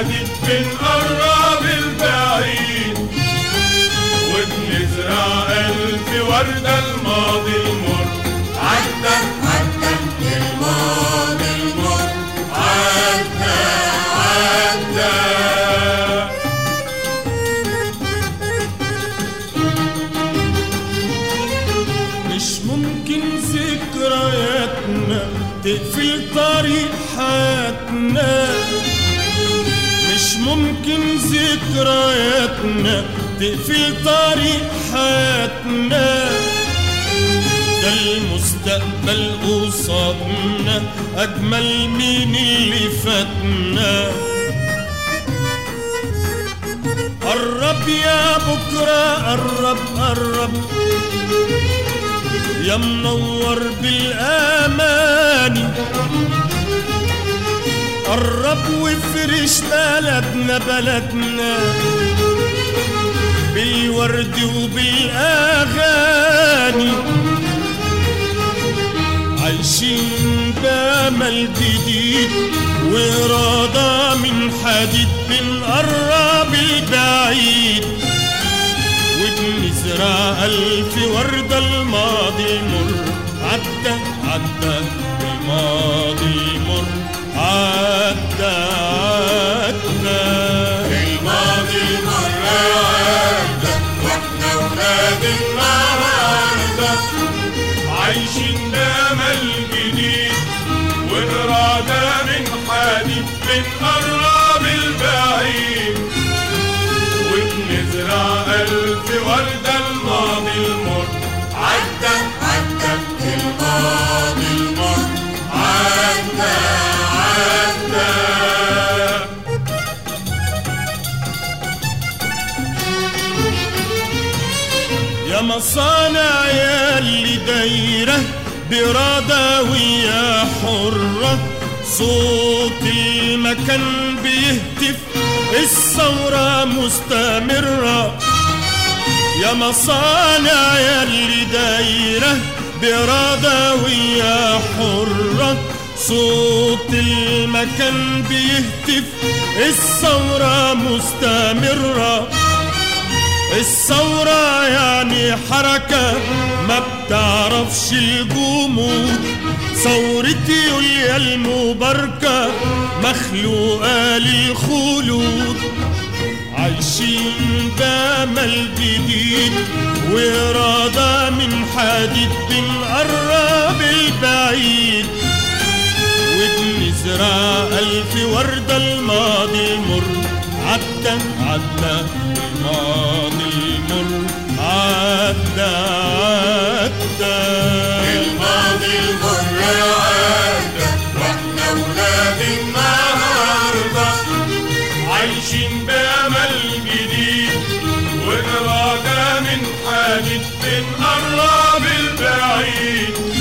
حديد بنقرب البعيد وبنزرع ألف وردة الماضي المر عدى عدى الماضي المر عدى عدى مش ممكن ذكرياتنا تقفل طريق حياتنا مش ممكن ذكرياتنا تقفل طريق حياتنا ده المستقبل قصادنا أجمل من اللي فاتنا قرب يا بكرة قرب قرب يا منور بالأماني قرب وافرش بلدنا بلدنا بالورد وبالأغاني عايشين بأمل جديد وإرادة من حديد بنقرب البعيد وبنزرع ألف وردة الماضي المر عدى عدى الماضي المر عدى عدى الماضي المر عدى واحنا ولاد النهارده عايشين بأمل جديد وإرادة من حديد بنقرب البعيد وبنزرع ألف وردة الماضي المر عدى عدى الماضي المر عدى عدى يا مصانع يا اللي دايرة بإرادة ويا حرة صوت المكان بيهتف الثورة مستمرة يا مصانع يا اللي دايرة بإرادة ويا حرة صوت المكان بيهتف الثورة مستمرة الثورة يعني حركة ما بتعرفش الجمود ثورتي يا المباركة مخلوقة للخلود عايشين بأمل جديد وإرادة من حديد بنقرب البعيد وبنزرع ألف وردة الماضي المر عدى عدى الماضي المر عدى عدى الماضي المر عدى واحنا ولاد النهارده عايشين بأمل جديد وإرادة من حديد بنقرب البعيد